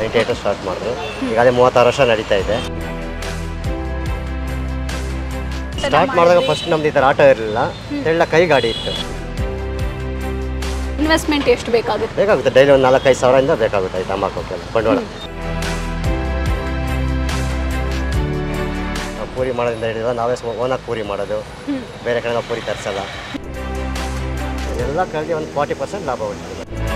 Ninety eight start ಮಾಡಿದ್ರು ಈಗ ಅದೇ ಮೂವತ್ತಾರು ವರ್ಷ ನಡೀತಾ ಇದೆ ಸ್ಟಾರ್ಟ್ ಮಾಡಿದಾಗ ಫಸ್ಟ್ ನಮ್ದು ಈ ಥರ ಆಟೋ ಇರಲಿಲ್ಲ ಎಲ್ಲ ಕೈ ಗಾಡಿ ಇತ್ತು ಇನ್ವೆಸ್ಟ್ಮೆಂಟ್ ಎಷ್ಟು ಬೇಕಾಗುತ್ತೆ ಬೇಕಾಗುತ್ತೆ ಡೈಲಿ ಒಂದು ನಾಲ್ಕೈದು ಸಾವಿರದಿಂದ ಬೇಕಾಗುತ್ತೆ ಆಯ್ತು ಅಮ್ಮ ಹಾಕೋಕ್ಕೆಲ್ಲ ಬಂಡವಾಳ ನಾವು ಪೂರಿ ಮಾಡೋದ್ರಿಂದ ಹಿಡಿದ ನಾವೇ ಓನಾಗಿ ಪೂರಿ ಮಾಡೋದು ಬೇರೆ ಕಡೆ ನಾವು ಪೂರಿ ತರಿಸಲ್ಲ ಎಲ್ಲ ಕಡೆಗೆ ಒಂದು ಫಾರ್ಟಿ ಪರ್ಸೆಂಟ್ ಲಾಭ ಉಂಟು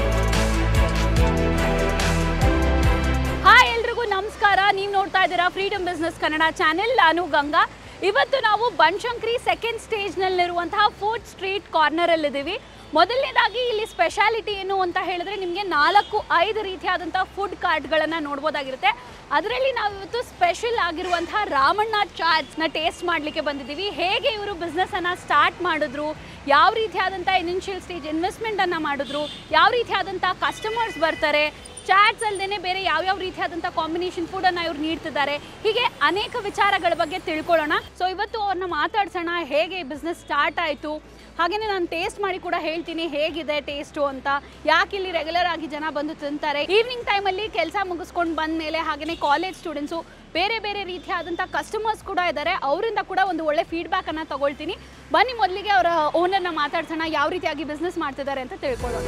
ಹಾಯ್ ಎಲ್ರಿಗೂ ನಮಸ್ಕಾರ ನೀವು ನೋಡ್ತಾ ಇದ್ದೀರಾ ಫ್ರೀಡಮ್ ಬಿಸ್ನೆಸ್ ಕನ್ನಡ ಚಾನೆಲ್ ನಾನು ಗಂಗಾ ಇವತ್ತು ನಾವು ಬನಶಂಕರಿ ಸೆಕೆಂಡ್ ಸ್ಟೇಜ್ನಲ್ಲಿರುವಂತಹ ಫುಡ್ ಸ್ಟ್ರೀಟ್ ಕಾರ್ನರಲ್ಲಿದ್ದೀವಿ ಮೊದಲನೇದಾಗಿ ಇಲ್ಲಿ ಸ್ಪೆಷಾಲಿಟಿ ಏನು ಅಂತ ಹೇಳಿದ್ರೆ ನಿಮಗೆ ನಾಲ್ಕು ಐದು ರೀತಿಯಾದಂಥ ಫುಡ್ ಕಾರ್ಟ್ಗಳನ್ನು ನೋಡ್ಬೋದಾಗಿರುತ್ತೆ ಅದರಲ್ಲಿ ನಾವು ಇವತ್ತು ಸ್ಪೆಷಲ್ ಆಗಿರುವಂತಹ ರಾಮಣ್ಣ ಚಾಟ್ಸ್ನ ಟೇಸ್ಟ್ ಮಾಡಲಿಕ್ಕೆ ಬಂದಿದ್ದೀವಿ ಹೇಗೆ ಇವರು ಬಿಸ್ನೆಸ್ಸನ್ನು ಸ್ಟಾರ್ಟ್ ಮಾಡಿದ್ರು ಯಾವ ರೀತಿಯಾದಂಥ ಇನಿಷಿಯಲ್ ಸ್ಟೇಜ್ ಇನ್ವೆಸ್ಟ್ಮೆಂಟನ್ನು ಮಾಡಿದ್ರು ಯಾವ ರೀತಿಯಾದಂಥ ಕಸ್ಟಮರ್ಸ್ ಬರ್ತಾರೆ ಚಾಟ್ಸ್ ಅಲ್ಲದೆ ಬೇರೆ ಯಾವ್ಯಾವ ರೀತಿಯಾದಂಥ ಕಾಂಬಿನೇಷನ್ ಫುಡನ್ನು ಇವ್ರು ನೀಡ್ತಿದ್ದಾರೆ ಹೀಗೆ ಅನೇಕ ವಿಚಾರಗಳ ಬಗ್ಗೆ ತಿಳ್ಕೊಳ್ಳೋಣ ಸೊ ಇವತ್ತು ಅವ್ರನ್ನ ಮಾತಾಡ್ಸೋಣ ಹೇಗೆ ಬಿಸ್ನೆಸ್ ಸ್ಟಾರ್ಟ್ ಆಯಿತು ಹಾಗೆಯೇ ನಾನು ಟೇಸ್ಟ್ ಮಾಡಿ ಕೂಡ ಹೇಳ್ತೀನಿ ಹೇಗಿದೆ ಟೇಸ್ಟು ಅಂತ ಯಾಕೆ ಇಲ್ಲಿ ರೆಗ್ಯುಲರ್ ಆಗಿ ಜನ ಬಂದು ತಿಂತಾರೆ ಈವ್ನಿಂಗ್ ಟೈಮಲ್ಲಿ ಕೆಲಸ ಮುಗಿಸ್ಕೊಂಡು ಬಂದ ಮೇಲೆ ಹಾಗೆಯೇ ಕಾಲೇಜ್ ಸ್ಟೂಡೆಂಟ್ಸು ಬೇರೆ ಬೇರೆ ರೀತಿಯಾದಂಥ ಕಸ್ಟಮರ್ಸ್ ಕೂಡ ಇದ್ದಾರೆ ಅವರಿಂದ ಕೂಡ ಒಂದು ಒಳ್ಳೆ ಫೀಡ್ಬ್ಯಾಕನ್ನು ತಗೊಳ್ತೀನಿ ಬನ್ನಿ ಮೊದಲಿಗೆ ಅವರ ಓನರ್ನ ಮಾತಾಡ್ಸೋಣ ಯಾವ ರೀತಿಯಾಗಿ ಬಿಸ್ನೆಸ್ ಮಾಡ್ತಿದ್ದಾರೆ ಅಂತ ತಿಳ್ಕೊಳ್ಳೋಣ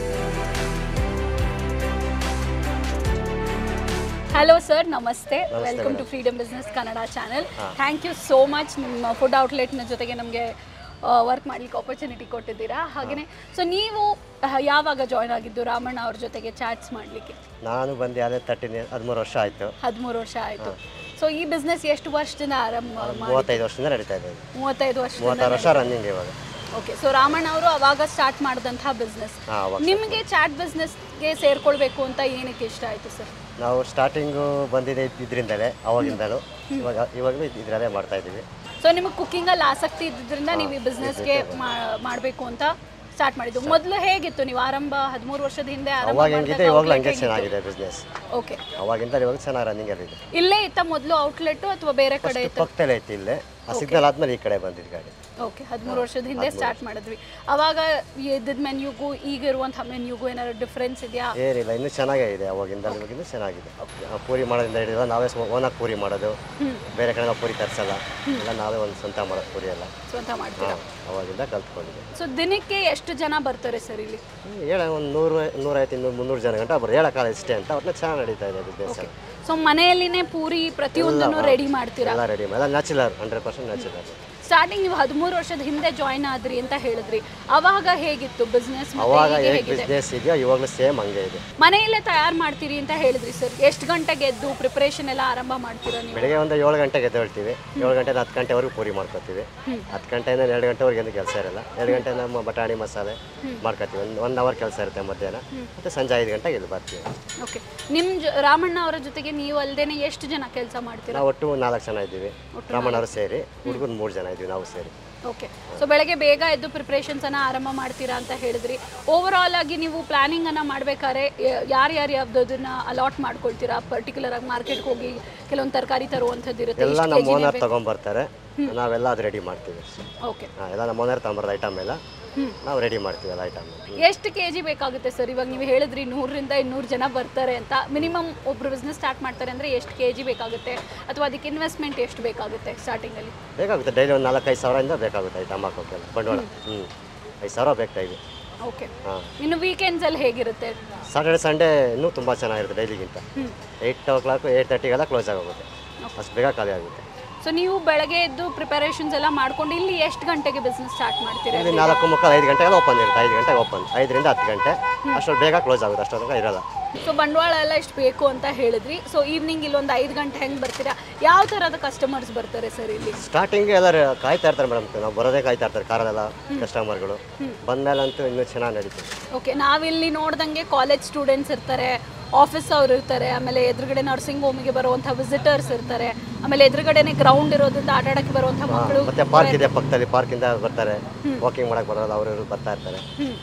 ಹಲೋ ಸರ್ ನಮಸ್ತೆ ನಮಸ್ತೆ welcome to madam. Freedom business Kannada channel thank you so much ನಿಮ್ಮ ಫುಡ್ ಔಟ್ಲೆಟ್ನ ಜೊತೆಗೆ ನಮಗೆ ವರ್ಕ್ ಮಾಡ್ಲಿಕ್ಕೆ ಆಪರ್ಚುನಿಟಿ ಕೊಟ್ಟಿದ್ದೀರಾ ಹಾಗೆಯೇ ಸೊ ನೀವು ಆ, ಯಾವಾಗ ಜಾಯ್ನ್ ಆಗಿದ್ದು ರಾಮಣ್ಣ ಅವ್ರ ಜೊತೆಗೆ ಚಾಟ್ಸ್ ಮಾಡಲಿಕ್ಕೆ ನಾನು ಬಂದು ಯಾವುದೇ ತರ್ಟೀನ್ ಹದಿಮೂರು ವರ್ಷ ಆಯಿತು ಹದಿಮೂರು ವರ್ಷ ಆಯಿತು ಸೊ ಈ ಬಿಸ್ನೆಸ್ ಎಷ್ಟು ವರ್ಷದಿಂದ ಆರಂಭ ಮಾಡಿ ಮೂವತ್ತೈದು ವರ್ಷದಿಂದ ನಡೀತಾ ಇದೆ ಇದು. ಮೂವತ್ತೈದು ವರ್ಷದಿಂದ ಮೂವತ್ತಾರು ವರ್ಷ ರನ್ನಿಂಗ್ ಇವಾಗ ಓಕೆ ಸೊ ರಾಮಣ್ಣ ಅವರು ಅವಾಗ ಸ್ಟಾರ್ಟ್ ಮಾಡಿದಂತಹ ಬಿಸ್ನೆಸ್ ಹಾಂ ಅವಾಗ ನಿಮಗೆ ಚಾಟ್ ಬಿಸ್ನೆಸ್ಗೆ ಸೇರ್ಕೊಳ್ಬೇಕು ಅಂತ ಏನಕ್ಕೆ ಇಷ್ಟ ಆಯಿತು ಸರ್ ನಾವು ಸ್ಟಾರ್ಟಿಂಗು ಬಂದಿದೆ ಇದರಿಂದಲೇ ಅವಾಗಿಂದಲೂ ಇವಾಗ ಇವಾಗಲೂ ಇದರಲ್ಲೇ ಮಾಡ್ತಾ ಇದ್ದೀವಿ ಸೊ ನಿಮಗೆ ಕುಕ್ಕಿಂಗಲ್ಲಿ ಆಸಕ್ತಿ ಇದ್ದಿದ್ರಿಂದ ನೀವು ಈ ಬಿಸ್ನೆಸ್ಗೆ ಮಾಡಬೇಕು ಅಂತ ಸ್ಟಾರ್ಟ್ ಮಾಡಿದ್ದು ಮೊದಲು ಹೇಗಿತ್ತು ನೀವು ಆರಂಭ ಹದಿಮೂರು ವರ್ಷದ ಹಿಂದೆ ಆರಂಭ ಅವಾಗ ಹೆಂಗಿದೆ ಇವಾಗಲೂ ಹಂಗೆ ಚೆನ್ನಾಗಿದೆ ಬಿಸ್ನೆಸ್ ಓಕೆ ಅವಾಗಿಂದ ಇವಾಗ ಚೆನ್ನಾಗಿ ರನ್ನಿಂಗಲ್ಲಿದೆ ಇಲ್ಲೇ ಇತ್ತ ಮೊದಲು ಔಟ್ಲೆಟ್ ಅಥವಾ ಬೇರೆ ಕಡೆ ಇತ್ತ ಪಕ್ಕದಲ್ಲೇ ಐತಿ ಇಲ್ಲೇ ಆ ಸಿಗ್ನಲ್ ಆದ್ಮೇಲೆ ಈ ಕಡೆ ಬಂದಿದ್ದು ಗಾಡಿ ಓಕೆ ಹದಿಮೂರು ವರ್ಷದ ಹಿಂದೆ ಸ್ಟಾರ್ಟ್ ಮಾಡಿದ್ವಿ ಅವಾಗ ಇದ್ದಿದ್ದ ಮೆನ್ಯೂಗೂ ಈಗ ಇರುವಂಥ ಮೆನ್ಯೂಗೂ ಏನಾದ್ರು ಡಿಫ್ರೆನ್ಸ್ ಇದೆಯಾ ಏನಿಲ್ಲ ಇನ್ನೂ ಚೆನ್ನಾಗೇ ಇದೆ ಅವಾಗಿಂದ ಇವಾಗಿಂದ ಚೆನ್ನಾಗಿದೆ ಆ ಪೂರಿ ಮಾಡೋದ್ರಿಂದ ಹಿಡಿದ ನಾವೇ ಓನಾಗಿ ಪೂರಿ ಮಾಡೋದು ಬೇರೆ ಕಡೆ ನಾವು ಪೂರಿ ತರಿಸಲ್ಲ ಎಲ್ಲ ನಾವೇ ಒಂದು ಸ್ವಂತ ಮಾಡೋದು ಪೂರಿ ಎಲ್ಲ ಸ್ವಂತ ಮಾಡ್ತೀರಾ ಹಾಂ ಅವಾಗಿಂದ ಕಲ್ತ್ಕೊಂಡಿದ್ದೆ ಸೊ ದಿನಕ್ಕೆ ಎಷ್ಟು ಜನ ಬರ್ತಾರೆ ಸರ್ ಇಲ್ಲಿ ಹೇಳ ಒಂದು ನೂರು ನೂರೈವತ್ತು ಇನ್ನೂರು ಮುನ್ನೂರು ಜನ ಗಂಟೆ ಬರೋದು ಹೇಳೋಕ್ಕಾಗಲ್ಲ ಇಷ್ಟೇ ಅಂತ ಒಟ್ಟಿನ ಚೆನ್ನಾಗಿ ನಡೀತಾ ಇದೆ ಬಿಸ್ನೆಸ್ ಎಲ್ಲ ಸೊ ಮನೆಯಲ್ಲಿನೇ ಪೂರಿ ಪ್ರತಿಯೊಂದನ್ನು ರೆಡಿ ಮಾಡ್ತೀರಾ ಎಲ್ಲ ರೆಡಿ ಎಲ್ಲ natural hundred percent natural starting ನೀವು ಹದಿಮೂರು ವರ್ಷದ ಹಿಂದೆ ಜಾಯ್ನ್ ಆದ್ರಿ ಅಂತ ಹೇಳಿದ್ರಿ ಅವಾಗ ಹೇಗಿತ್ತು ಬಿಸ್ನೆಸ್ ಅವಾಗ ಹೇಗೆ ಬಿಸ್ನೆಸ್ ಇದೆಯೋ ಇವಾಗಲೂ ಸೇಮ್ ಹಂಗೆ ಇದೆ ಮನೆಯಲ್ಲೇ ತಯಾರು ಮಾಡ್ತೀರಿ ಅಂತ ಹೇಳಿದ್ರಿ ಸರ್ ಎಷ್ಟು ಗಂಟೆಗೆ ಎದ್ದು ಪ್ರಿಪರೇಷನ್ ಎಲ್ಲ ಆರಂಭ ಮಾಡ್ತೀರಾ ನೀವು ಬೆಳಿಗ್ಗೆ ಒಂದು ಏಳು ಗಂಟೆಗೆ ಎದ್ದೇಳ್ತೀವಿ ಏಳು ಗಂಟೆಯಿಂದ ಹತ್ತು ಗಂಟೆವರೆಗೂ ಪೂರಿ ಮಾಡ್ಕೊತೀವಿ ಹತ್ತು ಗಂಟೆಯಿಂದ ಎರಡು ಗಂಟೆವರೆಗೆ ಏನು ಕೆಲಸ ಇರಲ್ಲ ಎರಡು ಗಂಟೆ ನಮ್ಮ ಬಟಾಣಿ ಮಸಾಲೆ ಮಾಡ್ಕೊತೀವಿ ಒಂದು ಒನ್ ಅವರ್ ಕೆಲಸ ಇರುತ್ತೆ ಮಧ್ಯಾಹ್ನ ಮತ್ತು ಸಂಜೆ ಐದು ಗಂಟೆಗೆ ಇಲ್ಲಿ ಬರ್ತೀವಿ ಓಕೆ ನಿಮ್ಮ ಜೊ ರಾಮಣ್ಣ ಅವರ ಜೊತೆಗೆ ನೀವು ಅಲ್ಲದೇನೆ ಎಷ್ಟು ಜನ ಕೆಲಸ ಮಾಡ್ತೀರಾ ನಾವು ಒಟ್ಟು ನಾಲ್ಕು ಜನ ಇದ್ದೀವಿ ರಾಮಣ್ಣವರು ಸೇರಿ ಹುಡುಗರು ಮೂರು ಜನ ಇದ್ದೀವಿ ನಾವು ಸೇರಿ ಓಕೆ ಸೊ ಬೆಳಗ್ಗೆ ಬೇಗ ಎದ್ದು ಪ್ರಿಪ್ರೇಷನ್ಸ್ ಅನ್ನ ಆರಂಭ ಮಾಡ್ತೀರಾ ಅಂತ ಹೇಳಿದ್ರಿ ಓವರ್ ಆಲ್ ಆಗಿ ನೀವು ಪ್ಲಾನಿಂಗ್ ಅನ್ನ ಮಾಡ್ಬೇಕಾದ್ರೆ ಯಾರ್ಯಾರು ಯಾವ್ದನ್ನ ಅಲಾಟ್ ಮಾಡ್ಕೊಳ್ತೀರಾ ಪರ್ಟಿಕ್ಯುಲರ್ ಆಗಿ ಮಾರ್ಕೆಟ್ಗೆ ಹೋಗಿ ಕೆಲವೊಂದು ತರಕಾರಿ ತರುವಂಥದ್ದು ಇರುತ್ತೆ ಎಲ್ಲ ನಮ್ಮ ಓನರ್ ತೊಗೊಂಬರ್ತಾರೆ ನಾವೆಲ್ಲ ಅದು ರೆಡಿ ಮಾಡ್ತೀವಿ ಓಕೆ ಹಾಂ ಎಲ್ಲ ನಮ್ಮ ಓನರ್ ತೊಗೊಂಬರೋದು ಐಟಮ್ ಎಲ್ಲ ನಾವು ರೆಡಿ ಮಾಡ್ತೀವಿ ಎಲ್ಲ ಐಟಮ್ ಎಷ್ಟು ಕೆ ಜಿ ಬೇಕಾಗುತ್ತೆ ಸರ್ ಇವಾಗ ನೀವು ಹೇಳಿದ್ರಿ ನೂರರಿಂದ ಇನ್ನೂರು ಜನ ಬರ್ತಾರೆ ಅಂತ ಮಿನಿಮಮ್ ಒಬ್ರು ಬಿಸ್ನೆಸ್ ಸ್ಟಾರ್ಟ್ ಮಾಡ್ತಾರೆ ಅಂದರೆ ಎಷ್ಟು ಕೆ ಜಿ ಬೇಕಾಗುತ್ತೆ ಅಥವಾ ಅದಕ್ಕೆ ಇನ್ವೆಸ್ಟ್ಮೆಂಟ್ ಎಷ್ಟು ಬೇಕಾಗುತ್ತೆ ಸ್ಟಾರ್ಟಿಂಗಲ್ಲಿ ಬೇಕಾಗುತ್ತೆ ಡೈಲಿ ಒಂದು ನಾಲ್ಕೈದು ಸಾವಿರದಿಂದ ಬೇಕಾಗುತ್ತೆ ಐಟಮ್ ಹಾಕೋಕ್ಕೆಲ್ಲ ಬಂಡವಾಳ ಹ್ಞೂ ಐದು ಸಾವಿರ ಬೇಕು ಡೈಲಿ ಓಕೆ ಹಾಂ ಇನ್ನು ವೀಕೆಂಡ್ಸಲ್ಲಿ ಹೇಗಿರುತ್ತೆ ಸಾಟರ್ಡೆ ಸಂಡೇ ಇನ್ನೂ ತುಂಬ ಚೆನ್ನಾಗಿರುತ್ತೆ ಡೈಲಿಗಿಂತ ಏಯ್ಟ್ ಓ ಕ್ಲಾಕ್ ಏಯ್ಟ್ ತರ್ಟಿಗೆಲ್ಲ ಕ್ಲೋಸ್ ಆಗೋಗುತ್ತೆ ಅಷ್ಟು ಬೇಗ ಖಾಲಿ ಆಗುತ್ತೆ ಸೊ ನೀವು ಬೆಳಗ್ಗೆ ಎದ್ದು ಪ್ರಿಪರೇಷನ್ಸ್ ಎಲ್ಲ ಮಾಡ್ಕೊಂಡು ಇಲ್ಲಿ ಎಷ್ಟು ಗಂಟೆಗೆ ಬಿಸ್ನೆಸ್ ಸ್ಟಾರ್ಟ್ ಮಾಡ್ತೀರಾ ಇಲ್ಲಿ ನಾಲ್ಕು ಮುಕ್ಕಾಲು ಐದು ಗಂಟೆಗೆಲ್ಲ ಓಪನ್ ಇರುತ್ತೆ ಐದು ಗಂಟೆಗೆ ಓಪನ್ ಐದರಿಂದ ಹತ್ತು ಗಂಟೆ ಅಷ್ಟೊಂದು ಬೇಗ ಕ್ಲೋಸ್ ಆಗುತ್ತೆ ಅಷ್ಟೊಂದು ಇರಲ್ಲ ಸೊ ಬಂಡವಾಳ ಎಲ್ಲ ಎಷ್ಟು ಬೇಕು ಅಂತ ಹೇಳಿದ್ರಿ ಸೊ ಈವ್ನಿಂಗ್ ಇಲ್ಲೊಂದು ಐದು ಗಂಟೆ ಹೆಂಗೆ ಬರ್ತೀರಾ ಯಾವ ಥರದ ಕಸ್ಟಮರ್ಸ್ ಬರ್ತಾರೆ ಸರ್ ಇಲ್ಲಿ ಸ್ಟಾರ್ಟಿಂಗ್ ಎಲ್ಲರೂ ಕಾಯ್ತಾ ಇರ್ತಾರೆ ಮೇಡಮ್ ನಾವು ಬರೋದೇ ಕಾಯ್ತಾ ಇರ್ತಾರೆ ಕಾರಲ್ಲೆಲ್ಲ ಕಸ್ಟಮರ್ಗಳು ಬಂದಮೇಲಂತೂ ಇನ್ನೂ ಚೆನ್ನಾಗಿ ನಡೀತದೆ ಓಕೆ ನಾವಿಲ್ಲಿ ನೋಡ್ದಂಗೆ ಕಾಲೇಜ್ ಸ್ಟೂಡೆಂಟ್ಸ್ ಇರ್ತಾರೆ ಆಫೀಸ್ ಅವ್ರು ಇರ್ತಾರೆ ಆಮೇಲೆ ಎದುರುಗಡೆ ನರ್ಸಿಂಗ್ ಹೋಮಿಗೆ ಬರುವಂಥ ವಿಸಿಟರ್ಸ್ ಇರ್ತಾರೆ ಆಮೇಲೆ ಎದುರುಗಡೆನೆ ಗ್ರೌಂಡ್ ಇರೋದ್ರಿಂದ ಆಟ ಆಡಕ್ಕೆ ಬರುವಂಥ ಮಕ್ಕಳು ಮತ್ತೆ ಪಾರ್ಕ್ ಇದೆ ಪಕ್ಕದಲ್ಲಿ ಪಾರ್ಕಿಂದ ಬರ್ತಾರೆ ವಾಕಿಂಗ್ ಮಾಡಕ್ಕೆ ಬರೋಲ್ಲ ಅವರು ಇವರು ಬರ್ತಾ ಇರ್ತಾರೆ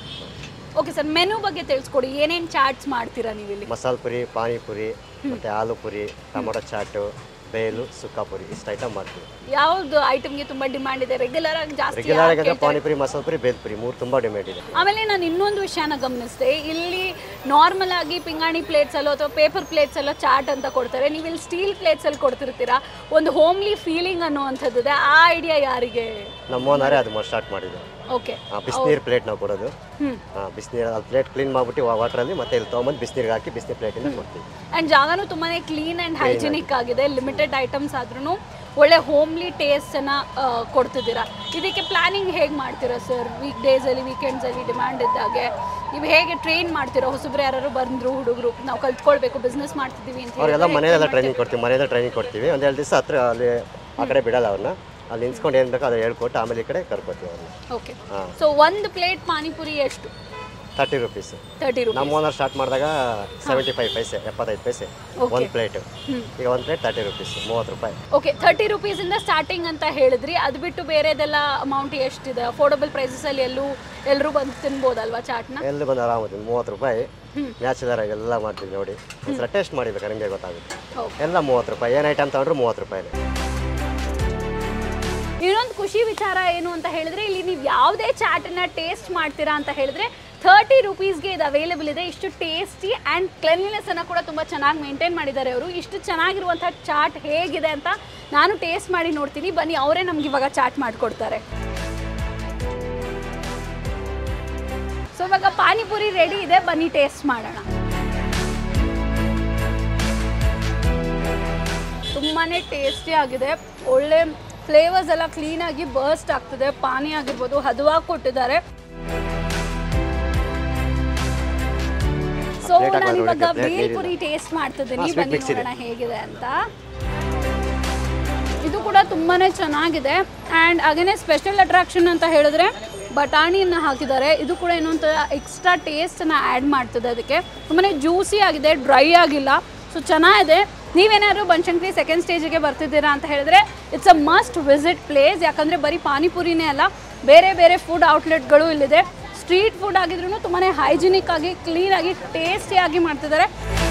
ಓಕೆ ಸರ್ ಮೆನು ಬಗ್ಗೆ ತಿಳಿಸ್ಕೊಡಿ ಏನೇನು ಚಾಟ್ಸ್ ಮಾಡ್ತೀರಾ ನೀವು ಇಲ್ಲಿ ಮಸಾಲೆ ಪುರಿ ಪಾನಿಪುರಿ ಮತ್ತು ಆಲೂ ಪುರಿ ಟೊಮೊಟೊ ಚಾಟು ಬೇಲು ಸುಕ್ಕಾಪುರಿ ಇಷ್ಟು ಐಟಮ್ ಮಾಡ್ತೀವಿ ಯಾವ್ದು ಐಟಮ್ಗೆ ತುಂಬಾ ಡಿಮಾಂಡ್ ಇದೆ ರೆಗ್ಯುಲರ್ ಆಗಿ ಜಾಸ್ತಿ ರೆಗ್ಯುಲರ್ ಯಾರ್ ಆಗಿ ಕೇಳ್ತಾರೆ? ಪಾನಿಪುರಿ ಮಸಾಲೆ ಪುರಿ ಬೇಲ್ಪುರಿ ಮೂರು ತುಂಬ ಡಿಮ್ಯಾಂಡ್ ಇದೆ ಆಮೇಲೆ ನಾನು ಇನ್ನೊಂದು ವಿಷಯನ ಗಮನಿಸಿದೆ ಇಲ್ಲಿ ನಾರ್ಮಲ್ ಆಗಿ ಪಿಂಗಾಣಿ ಪ್ಲೇಟ್ಸ್ ಅಲ್ಲೋ ಅಥವಾ ಪೇಪರ್ ಪ್ಲೇಟ್ಸ್ ಅಲ್ಲೋ ಚಾಟ್ ಅಂತ ಕೊಡ್ತಾರೆ ನೀವು ಇಲ್ಲಿ ಸ್ಟೀಲ್ ಪ್ಲೇಟ್ಸ್ ಅಲ್ಲಿ ಕೊಡ್ತಿರ್ತೀರಾ ಒಂದು ಹೋಮ್ಲಿ ಫೀಲಿಂಗ್ ಅನ್ನುವಂಥದ್ದು ಆ ಐಡಿಯಾ ಯಾರಿಗೆ ನಮ್ಮ ಓನರೇ ಅದು ಸ್ಟಾರ್ಟ್ ಮಾಡಿದ್ದು ಓಕೆ ಬಿಸಿನೀರು ಪ್ಲೇಟ್ ನಾವು ಕೊಡೋದು ಹ್ಮ್ ಬಿಸಿನೀರು ಅಲ್ಲಿ ಪ್ಲೇಟ್ ಕ್ಲೀನ್ ಮಾಡಿಬಿಟ್ಟು ವಾಟ್ರಲ್ಲಿ ಮತ್ತೆ ಇಲ್ಲಿ ತೊಗೊಂಬಂದು ಬಿಸಿನೀರಿಗೆ ಹಾಕಿ ಬಿಸಿನೀರು ಪ್ಲೇಟಿಂದ ಕೊಡ್ತೀವಿ ಅಂಡ್ ಜಾಗನೂ ತುಂಬಾನೇ ಕ್ಲೀನ್ ಅಂಡ್ ಹೈಜಿನಿಕ್ ಆಗಿದೆ ಲಿಮಿಟೆಡ್ ಐಟಮ್ಸ್ ಆದ್ರೂ ಒಳ್ಳೆ ಹೋಮ್ಲಿ ಟೇಸ್ಟನ್ನು ಕೊಡ್ತಿದ್ದೀರಾ ಇದಕ್ಕೆ ಪ್ಲಾನಿಂಗ್ ಹೇಗೆ ಮಾಡ್ತೀರಾ ಸರ್ ವೀಕ್ ಡೇಸಲ್ಲಿ ವೀಕೆಂಡ್ಸಲ್ಲಿ ಡಿಮ್ಯಾಂಡ್ ಇದ್ದಾಗೆ ನೀವು ಹೇಗೆ ಟ್ರೈನ್ ಮಾಡ್ತೀರಾ ಹೊಸಬ್ರು ಯಾರು ಬಂದರು ಹುಡುಗರು ನಾವು ಕಲ್ತ್ಕೊಳ್ಬೇಕು ಬಿಸ್ನೆಸ್ ಮಾಡ್ತಿದ್ದೀವಿ ಅಂತ ಅವರೆಲ್ಲ ಹೇಳಿದ್ರೆ ಮನೆಯಲ್ಲ ಟ್ರೈನಿಂಗ್ ಕೊಡ್ತೀವಿ ಮನೆಯಲ್ಲ ಟ್ರೈನಿಂಗ್ ಕೊಡ್ತೀವಿ ಒಂದು ಎರಡು ದಿವಸ ಹತ್ರ ಅಲ್ಲಿ ಆ ಕಡೆ ಬಿಡಲ್ಲ ಅವ್ರನ್ನ ಅಲ್ಲಿ ನಿಲ್ಸ್ಕೊಂಡು ಏನು ಬೇಕೋ ಅದು ಹೇಳ್ಕೊಟ್ಟು ಆಮೇಲೆ ಈ ಕಡೆ ಕರ್ಕೋತೀವಿ ಅವ್ರನ್ನ ಓಕೆ ಹಾಂ ಸೊ ಒಂದು ಪ್ಲೇಟ್ ಪಾನಿಪುರಿ ಎಷ್ಟು ತರ್ಟಿ ರುಪೀಸ್ ತರ್ಟಿ ರುಪೀಸ್ ನಮ್ಮ ಓನರ್ ಸ್ಟಾರ್ಟ್ ಮಾಡಿದಾಗ ಸೆವೆಂಟಿ ಫೈವ್ ಪೈಸೆ ಎಪ್ಪತ್ತೈದು ಪೈಸೆ Okay. ಒಂದು ಪ್ಲೇಟ್ ಹ್ಮ್. ಈಗ ಒಂದು ಪ್ಲೇಟ್ ತರ್ಟಿ ರುಪೀಸ್ ಮೂವತ್ತು ರೂಪಾಯಿ ಓಕೆ ತರ್ಟಿ ರುಪೀಸಿಂದ ಸ್ಟಾರ್ಟಿಂಗ್ ಅಂತ ಹೇಳಿದ್ರಿ ಅದು ಬಿಟ್ಟು ಬೇರೆದೆಲ್ಲ ಅಮೌಂಟ್ ಎಷ್ಟಿದೆ ಅಫೋರ್ಡಬಲ್ ಪ್ರೈಸಸಲ್ಲಿ ಎಲ್ಲೂ ಎಲ್ಲರೂ ಬಂದು ತಿನ್ಬೋದಲ್ವಾ ಚಾಟ್ನ ಎಲ್ಲಿ ಬಂದು ಆರಾಮದಿ ಮೂವತ್ತು ರೂಪಾಯಿ ನ್ಯಾಚುರಲ್ ಆಗಿ ಎಲ್ಲ ಮಾಡ್ತೀವಿ ನೋಡಿ ಒಂದ್ಸಲ ಟೇಸ್ಟ್ ಮಾಡಿಬೇಕು ನಿಮಗೆ ಗೊತ್ತಾಗುತ್ತೆ ಓಕೆ ಎಲ್ಲ ಮೂವತ್ತು ರೂಪಾಯಿ ಏನು ಐಟಮ್ ತಗೊಂಡ್ರು ಮೂವತ್ತು ರೂಪಾಯಿ ಇನ್ನೊಂದು ಖುಷಿ ವಿಚಾರ ಏನು ಅಂತ ಹೇಳಿದ್ರೆ ಇಲ್ಲಿ ನೀವು ಯಾವುದೇ ಚಾಟನ್ನ ಟೇಸ್ಟ್ ಮಾಡ್ತೀರಾ ಅಂತ ಹೇಳಿದ್ರೆ ಥರ್ಟಿ ರುಪೀಸ್ಗೆ ಇದು ಅವೈಲೇಬಲ್ ಇದೆ ಇಷ್ಟು ಟೇಸ್ಟಿ ಆ್ಯಂಡ್ ಕ್ಲೆನ್ಲಿನೆಸ್ ಅನ್ನು ಕೂಡ ತುಂಬ ಚೆನ್ನಾಗಿ ಮೇಂಟೈನ್ ಮಾಡಿದ್ದಾರೆ ಅವರು ಇಷ್ಟು ಚೆನ್ನಾಗಿರುವಂಥ ಚಾಟ್ ಹೇಗಿದೆ ಅಂತ ನಾನು ಟೇಸ್ಟ್ ಮಾಡಿ ನೋಡ್ತೀನಿ ಬನ್ನಿ ಅವರೇ ನಮ್ಗೆ ಇವಾಗ ಚಾಟ್ ಮಾಡಿಕೊಡ್ತಾರೆ ಸೊ ಇವಾಗ ಪಾನಿಪುರಿ ರೆಡಿ ಇದೆ ಬನ್ನಿ ಟೇಸ್ಟ್ ಮಾಡೋಣ ತುಂಬಾ ಟೇಸ್ಟಿ ಆಗಿದೆ ಒಳ್ಳೆ ಫ್ಲೇವರ್ಸ್ ಎಲ್ಲ ಕ್ಲೀನಾಗಿ ಬರ್ಸ್ಟ್ ಆಗ್ತದೆ ಪಾನಿ ಆಗಿರ್ಬೋದು ಹದವಾಗಿ ಕೊಟ್ಟಿದ್ದಾರೆ ಸೊ Plate ಹಾಕಿ ನಾನು ಇವಾಗ ನೋಡಕ್ಕೆ plate ಬೇಲ್ಪುರಿ ಟೇಸ್ಟ್ ಮಾಡ್ತಿದ್ದೀನಿ ಹಾ, sweet ಬನ್ನಿ mix ಇದೆ. ನೋಡೋಣ ಹೇಗಿದೆ ಅಂತ ಇದು ಕೂಡ ತುಂಬಾನೇ ಚೆನ್ನಾಗಿದೆ ಆ್ಯಂಡ್ ಹಾಗೇನೆ ಸ್ಪೆಷಲ್ ಅಟ್ರಾಕ್ಷನ್ ಅಂತ ಹೇಳಿದ್ರೆ ಬಟಾಣಿಯನ್ನು ಹಾಕಿದ್ದಾರೆ ಇದು ಕೂಡ ಏನೊಂದು ಎಕ್ಸ್ಟ್ರಾ ಟೇಸ್ಟನ್ನು ಆ್ಯಡ್ ಮಾಡ್ತದೆ ಅದಕ್ಕೆ ತುಂಬಾ ಜ್ಯೂಸಿ ಆಗಿದೆ ಡ್ರೈ ಆಗಿಲ್ಲ ಸೊ ಚೆನ್ನಾಗಿದೆ ನೀವೇನಾದ್ರು ಬನಶಂಕರಿ ಸೆಕೆಂಡ್ ಸ್ಟೇಜಿಗೆ ಬರ್ತಿದ್ದೀರಾ ಅಂತ ಹೇಳಿದ್ರೆ it's a must visit place ಯಾಕಂದರೆ ಬರೀ ಪಾನಿಪುರಿನೇ ಅಲ್ಲ ಬೇರೆ ಬೇರೆ ಫುಡ್ ಔಟ್ಲೆಟ್ಗಳು ಇಲ್ಲಿದೆ ಸ್ಟ್ರೀಟ್ ಫುಡ್ ಆಗಿದ್ರು ತುಂಬಾ ಹೈಜಿನಿಕ್ ಆಗಿ ಕ್ಲೀನಾಗಿ ಟೇಸ್ಟಿಯಾಗಿ ಮಾಡ್ತಿದ್ದಾರೆ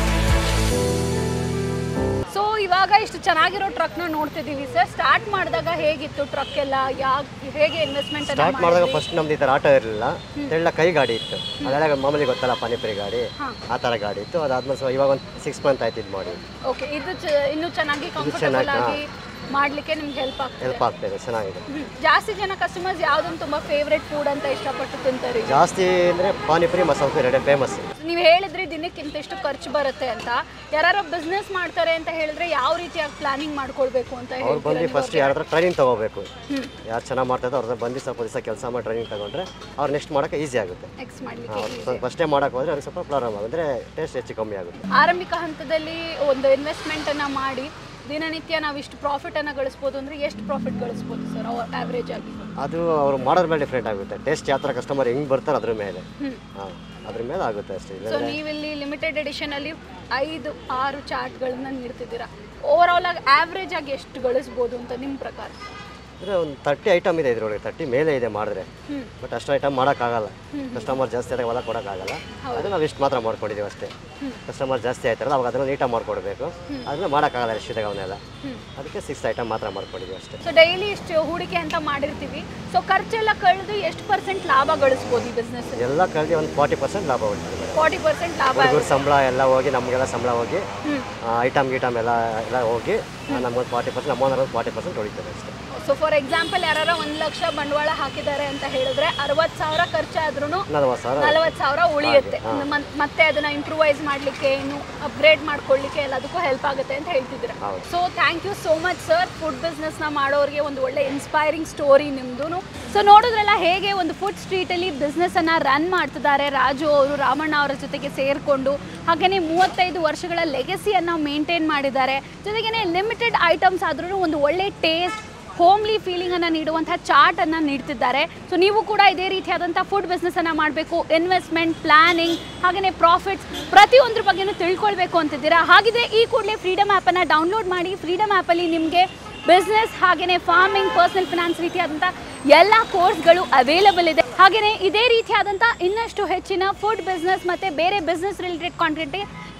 ಸೊ ಇವಾಗ ಇಷ್ಟು ಚೆನ್ನಾಗಿರೋ ಟ್ರಕ್ನ ನೋಡ್ತಿದ್ದೀವಿ ಸರ್ ಸ್ಟಾರ್ಟ್ ಮಾಡಿದಾಗ ಹೇಗಿತ್ತು ಟ್ರಕ್ ಎಲ್ಲ ಯಾಕೆ ಹೇಗೆ ಇನ್ವೆಸ್ಟ್ಮೆಂಟ್ ಸ್ಟಾರ್ಟ್ ಮಾಡಿದಾಗ ಫಸ್ಟ್ ನಮ್ದು ಈ ಥರ ಆಟೋ ಇರಲಿಲ್ಲ ತೆಳ್ಳ ಕೈ ಗಾಡಿ ಇತ್ತು ಅದೆಲ್ಲ ಮಾಮೂಲಿ ಗೊತ್ತಲ್ಲ ಪಾನಿಪುರಿ ಗಾಡಿ ಆ ಥರ ಗಾಡಿ ಇತ್ತು ಅದಾದ್ಮೇಲೆ ಸ್ವಲ್ಪ ಇವಾಗ ಒಂದು ಸಿಕ್ಸ್ ಮಂತ್ ಆಯ್ತು ಇದು ಮಾಡಿ ಓಕೆ ಇದು ಚ- ಇನ್ನೂ ಚೆನ್ನಾಗಿ ಕಂಫರ್ಟಬಲ್ ಚೆನ್ನಾಗಿ, ಆಗಿ ಮಾಡ್ಲಿಕ್ಕೆ ನಿಮ್ಗೆ ಹೆಲ್ಪ್ ಆಗ್ತದೆ ಹೆಲ್ಪ್ ಆಗ್ತಾಯಿದೆ ಚೆನ್ನಾಗಿದೆ ಹ್ಮ್. ಜಾಸ್ತಿ ಜನ ಕಸ್ಟಮರ್ಸ್ ಯಾವ್ದೊಂದು ತುಂಬಾ ಫೇವ್ರೆಟ್ ಫುಡ್ ಅಂತ ಇಷ್ಟಪಟ್ಟು ತಿಂತಾರೆ ಜಾಸ್ತಿ ಅಂದರೆ ಪಾನಿಪುರಿ ಮಸಾಲೆ ಪುರಿ ಎರಡೇ ಫೇಮಸ್ ನೀವು ಹೇಳಿದ್ರಿ ದಿನಕ್ಕೆ ಇಂತಿಷ್ಟು ಖರ್ಚು ಬರುತ್ತೆ ಅಂತ ಯಾರು ಬಿಸ್ನೆಸ್ ಮಾಡ್ತಾರೆ ಅಂತ ಹೇಳಿದ್ರೆ ಯಾವ ರೀತಿಯಾಗಿ ಪ್ಲಾನಿಂಗ್ ಮಾಡ್ಕೊಳ್ಬೇಕು ಅಂತ ಅವ್ರು ಬಂದು ಹೇಳ್ತೀರಾ ಫಸ್ಟ್ ಯಾರ ಹತ್ರ ಟ್ರೈನಿಂಗ್ ತೊಗೋಬೇಕು ಹ್ಮ್. ಯಾರು ಚೆನ್ನಾಗಿ ಮಾಡ್ತಾರೆ ಅವ್ರ ಹತ್ರ ಬಂದು ಸ್ವಲ್ಪ ದಿವಸ ಕೆಲಸ ಮಾಡಿ ಟ್ರೈನಿಂಗ್ ತಗೊಂಡ್ರೆ ಅವ್ರು ನೆಕ್ಸ್ಟ್ ಮಾಡೋಕ್ಕೆ ಈಸಿ ಆಗುತ್ತೆ ನೆಕ್ಸ್ಟ್ ಮಾಡ್ಲಿಕ್ಕೆ ಫಸ್ಟೇ ಮಾಡೋಕೆ ಹೋದ್ರೆ ಅವ್ರಿಗೆ ಸ್ವಲ್ಪ ಪ್ರಾಬ್ಲಮ್ ಆಗುತ್ತೆ ಟೇಸ್ಟ್ ಹೆಚ್ಚು ಕಮ್ಮಿ ಆಗುತ್ತೆ ಆರಂಭಿಕ ಹಂತದಲ್ಲಿ ಒಂದು ಇನ್ವೆಸ್ಟ್ಮೆಂಟ್ ಅನ್ನ ಮಾಡಿ ದಿನನಿತ್ಯ ನಾವು ಇಷ್ಟು ಪ್ರಾಫಿಟ್ ಅನ್ನ ಗಳಿಸ್ಬೋದು ಅಂದ್ರೆ ಎಷ್ಟು ಪ್ರಾಫಿಟ್ ಗಳಿಸ್ಬೋದು ಸರ್ ಆವ್ರೇಜ್ ಆಗಿ ಅದು ಅವ್ರು ಮಾಡೋದ್ರ ಮೇಲೆ ಡಿಫ್ರೆಂಟ್ ಆಗುತ್ತೆ ಟೇಸ್ಟ್ ಯಾವ ಥರ ಕಸ್ಟಮರ್ ಹೆಂಗೆ ಬರ್ತಾರೆ ಅದ್ರ ಮೇಲೆ ಹ್ಮ್. ಹಾಂ ಅದ್ರ ಮೇಲೆ ಆಗುತ್ತೆ ಅಷ್ಟೇ ಸೊ ಇಲ್ಲಾಂದ್ರೆ ನೀವಿಲ್ಲಿ ಲಿಮಿಟೆಡ್ ಎಡಿಷನ್ ಅಲ್ಲಿ ಐದು ಆರು ಚಾರ್ಟ್ಗಳನ್ನ ನೀಡ್ತಿದ್ದೀರಾ ಓವರ್ ಆಲ್ ಆಗಿ ಆವ್ರೇಜ್ ಆಗಿ ಎಷ್ಟು ಗಳಿಸ್ಬೋದು ಅಂತ ನಿಮ್ಮ ಪ್ರಕಾರ ಅಂದರೆ ಒಂದು ತರ್ಟಿ ಐಟಮ್ ಇದೆ ಇದ್ರೊಳಗೆ ತರ್ಟಿ ಮೇಲೆ ಇದೆ ಮಾಡಿದ್ರೆ ಹ್ಮ್. ಬಟ್ ಅಷ್ಟು ಐಟಮ್ ಮಾಡೋಕ್ಕಾಗಲ್ಲ ಕಸ್ಟಮರ್ ಜಾಸ್ತಿ ಆದಾಗ ಹೊಲ ಕೊಡೋಕ್ಕಾಗಲ್ಲ ಅದು ನಾವು ಇಷ್ಟು ಮಾತ್ರ ಮಾಡ್ಕೊಂಡಿದ್ದೀವಿ ಅಷ್ಟೇ ಕಸ್ಟಮರ್ ಜಾಸ್ತಿ ಆಯ್ತಾರಲ್ಲ ಅವಾಗ ಅದನ್ನು ನೀಟಾಗಿ ಮಾಡ್ಕೊಡ್ಬೇಕು ಅದನ್ನ ಮಾಡೋಕ್ಕಾಗಲ್ಲ ಎಷ್ಟಿದೆ ಅವನ್ನೆಲ್ಲ ಅದಕ್ಕೆ ಸಿಕ್ಸ್ ಐಟಮ್ ಮಾತ್ರ ಮಾಡ್ಕೊಂಡಿದ್ದೀವಿ ಅಷ್ಟೇ ಸೊ ಡೈಲಿ ಇಷ್ಟು ಹೂಡಿಕೆ ಅಂತ ಮಾಡಿರ್ತೀವಿ ಸೊ ಖರ್ಚೆಲ್ಲ ಕಳೆದು ಎಷ್ಟು ಪರ್ಸೆಂಟ್ ಲಾಭ ಗಳಿಸ್ಬೋದು ಈ ಬಿಸ್ನೆಸ್ ಎಲ್ಲ ಕಳೆದು ಒಂದು ಫಾರ್ಟಿ ಪರ್ಸೆಂಟ್ ಲಾಭ ಉಂಟು ಫಾರ್ಟಿ ಪರ್ಸೆಂಟ್ ಲಾಭ ಹುಡುಗರು ಸಂಬಳ ಎಲ್ಲ ಹೋಗಿ ನಮಗೆಲ್ಲ ಸಂಬಳ ಹೋಗಿ ಹ್ಮ್. ಐಟಮ್ ಗೀಟಮ್ ಎಲ್ಲ ಎಲ್ಲ ಹೋಗಿ ನಮ್ಗೊಂದು ಫಾರ್ಟಿ ಪರ್ಸೆಂಟ್ ನಮ್ಮ ಓನರ್ ಫಾರ್ಟಿ ಪರ್ಸೆಂಟ್ ಹೊಡಿತಾರೆ ಅಷ್ಟೇ ಸೊ ಫಾರ್ ಎಕ್ಸಾಂಪಲ್ ಯಾರು ಒಂದು ಲಕ್ಷ ಬಂಡವಾಳ ಹಾಕಿದ್ದಾರೆ ಅಂತ ಹೇಳಿದ್ರೆ ಅರವತ್ತು ಸಾವಿರ ಖರ್ಚಾದ್ರೂ ನಲ್ವತ್ತು ಸಾವಿರ ನಲವತ್ತು ಸಾವಿರ ಉಳಿಯುತ್ತೆ ಮತ್- ಮತ್ತೆ ಅದನ್ನ ಇಂಪ್ರೂವೈಸ್ ಮಾಡ್ಲಿಕ್ಕೆ ಇನ್ನು ಅಪ್ಗ್ರೇಡ್ ಮಾಡ್ಕೊಳ್ಳಿಕ್ಕೆ ಎಲ್ಲದಕ್ಕೂ ಹೆಲ್ಪ್ ಆಗುತ್ತೆ ಅಂತ ಹೇಳ್ತಿದ್ದೀರಾ ಹೌದು. So thank you so much sir food ಬಿಸ್ನೆಸ್ನ ಮಾಡೋರಿಗೆ ಒಂದು ಒಳ್ಳೆ ಇನ್ಸ್ಪೈರಿಂಗ್ ಸ್ಟೋರಿ ನಿಮ್ದು ಸೊ ನೋಡಿದ್ರಲ್ಲ ಹೇಗೆ ಒಂದು ಫುಡ್ ಸ್ಟ್ರೀಟಲ್ಲಿ ಬಿಸ್ನೆಸ್ಸನ್ನು ರನ್ ಮಾಡ್ತಿದ್ದಾರೆ ರಾಜು ಅವರು ರಾಮಣ್ಣ ಅವರ ಜೊತೆಗೆ ಸೇರಿಕೊಂಡು ಹಾಗೆಯೇ ಮೂವತ್ತೈದು ವರ್ಷಗಳ ಲೆಗಸಿಯನ್ನು ಮೇಂಟೈನ್ ಮಾಡಿದ್ದಾರೆ ಜೊತೆಗೇ ಲಿಮಿಟೆಡ್ ಐಟಮ್ಸ್ ಆದ್ರೂ ಒಂದು ಒಳ್ಳೆ ಟೇಸ್ಟ್ ಹೋಮ್ಲಿ ಫೀಲಿಂಗನ್ನು ನೀಡುವಂಥ ಚಾರ್ಟನ್ನು ನೀಡ್ತಿದ್ದಾರೆ ಸೊ ನೀವು ಕೂಡ ಇದೇ ರೀತಿಯಾದಂಥ ಫುಡ್ ಬಿಸ್ನೆಸ್ಸನ್ನು ಮಾಡಬೇಕು ಇನ್ವೆಸ್ಟ್ಮೆಂಟ್ ಪ್ಲಾನಿಂಗ್ ಹಾಗೆಯೇ ಪ್ರಾಫಿಟ್ಸ್ ಪ್ರತಿಯೊಂದ್ರ ಬಗ್ಗೆನೂ ತಿಳ್ಕೊಳ್ಬೇಕು ಅಂತಿದ್ದೀರಾ ಹಾಗಿದ್ರೆ ಈ ಕೂಡಲೇ ಫ್ರೀಡಮ್ ಆ್ಯಪನ್ನು ಡೌನ್ಲೋಡ್ ಮಾಡಿ ಫ್ರೀಡಮ್ ಆ್ಯಪಲ್ಲಿ ನಿಮಗೆ ಬಿಸ್ನೆಸ್ ಹಾಗೆಯೇ ಫಾರ್ಮಿಂಗ್ ಪರ್ಸನಲ್ ಫಿನಾನ್ಸ್ ರೀತಿಯಾದಂಥ ಎಲ್ಲ ಕೋರ್ಸ್ಗಳು ಅವೈಲಬಲ್ ಇದೆ ಹಾಗೆಯೇ ಇದೇ ರೀತಿಯಾದಂಥ ಇನ್ನಷ್ಟು ಹೆಚ್ಚಿನ ಫುಡ್ ಬಿಸ್ನೆಸ್ ಮತ್ತು ಬೇರೆ ಬಿಸ್ನೆಸ್ ರಿಲೇಟೆಡ್ ಕಾಂಟೆಂಟ್ಗೆ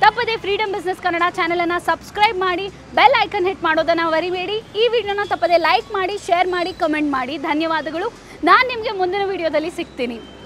ತಪ್ಪದೆ ಫ್ರೀಡಮ್ ಬಿಸ್ನೆಸ್ ಕನ್ನಡ ಚಾನಲನ್ನು ಸಬ್ಸ್ಕ್ರೈಬ್ ಮಾಡಿ ಬೆಲ್ ಐಕನ್ ಹಿಟ್ ಮಾಡೋದನ್ನು ಮರಿಬೇಡಿ ಈ ವಿಡಿಯೋನ ತಪ್ಪದೆ ಲೈಕ್ ಮಾಡಿ ಶೇರ್ ಮಾಡಿ ಕಮೆಂಟ್ ಮಾಡಿ ಧನ್ಯವಾದಗಳು ನಾನು ನಿಮಗೆ ಮುಂದಿನ ವಿಡಿಯೋದಲ್ಲಿ ಸಿಗ್ತೀನಿ